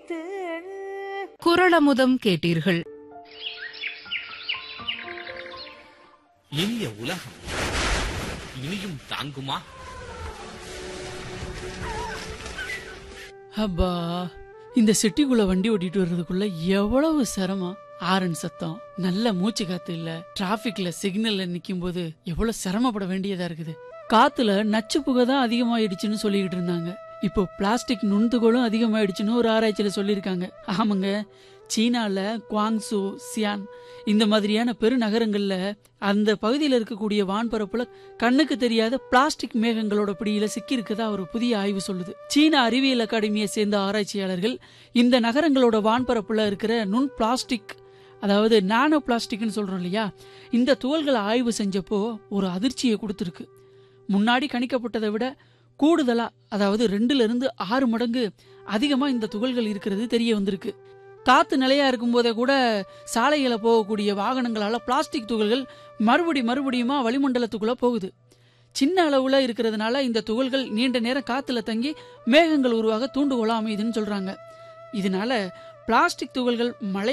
வைத்து குரளமுதம் கேட்டீர்கள் இனிய உலகம் இனியும் தாங்குமா அப்பா இந்த சிட்டிக்குள்ள வண்டி ஓட்டிட்டு வர்றதுக்குள்ள எவ்வளவு சிரமம் ஆரன் சத்தம் நல்ல மூச்சு காத்து இல்ல டிராபிக்ல சிக்னல்ல நிக்கும் போது எவ்வளவு சிரமப்பட வேண்டியதா இருக்குது காத்துல நச்சு புகை தான் அதிகமாயிடுச்சுன்னு சொல்லிக்கிட்டு இருந்தாங்க இப்போ பிளாஸ்டிக் நுண்துகளும் அதிகமாயிடுச்சுன்னு ஒரு ஆராய்ச்சியில சொல்லியிருக்காங்க ஆமாங்க சீனால குவாங்சு சியான் இந்த மாதிரியான பெருநகரங்கள்ல அந்த பகுதியில் இருக்கக்கூடிய வான்பரப்புல கண்ணுக்கு தெரியாத பிளாஸ்டிக் மேகங்களோட பிடியில சிக்கி இருக்கதா ஒரு புதிய ஆய்வு சொல்லுது சீன அறிவியல் அகாடமியை சேர்ந்த ஆராய்ச்சியாளர்கள் இந்த நகரங்களோட வான்பரப்புல இருக்கிற நுண் பிளாஸ்டிக் அதாவது நானோ பிளாஸ்டிக்னு சொல்றோம் இல்லையா இந்த துகள்களை ஆய்வு செஞ்சப்போ ஒரு அதிர்ச்சியை கொடுத்துருக்கு முன்னாடி கணிக்கப்பட்டதை விட கூடுதலா அதாவது ரெண்டுல இருந்து ஆறு மடங்கு அதிகமா இந்த துகள்கள் இருக்கிறது தெரிய வந்திருக்கு காத்து நிலையா இருக்கும்போதே கூட சாலைகளை போகக்கூடிய வாகனங்களால பிளாஸ்டிக் துகள்கள் மறுபடி மறுபடியுமா வளிமண்டலத்துக்குள்ள போகுது சின்ன அளவுல இருக்கிறதுனால இந்த துகள்கள் நீண்ட நேரம் காத்துல தங்கி மேகங்கள் உருவாக தூண்டுகோலா அமையுதுன்னு சொல்றாங்க இதனால பிளாஸ்டிக் துகள்கள் மழை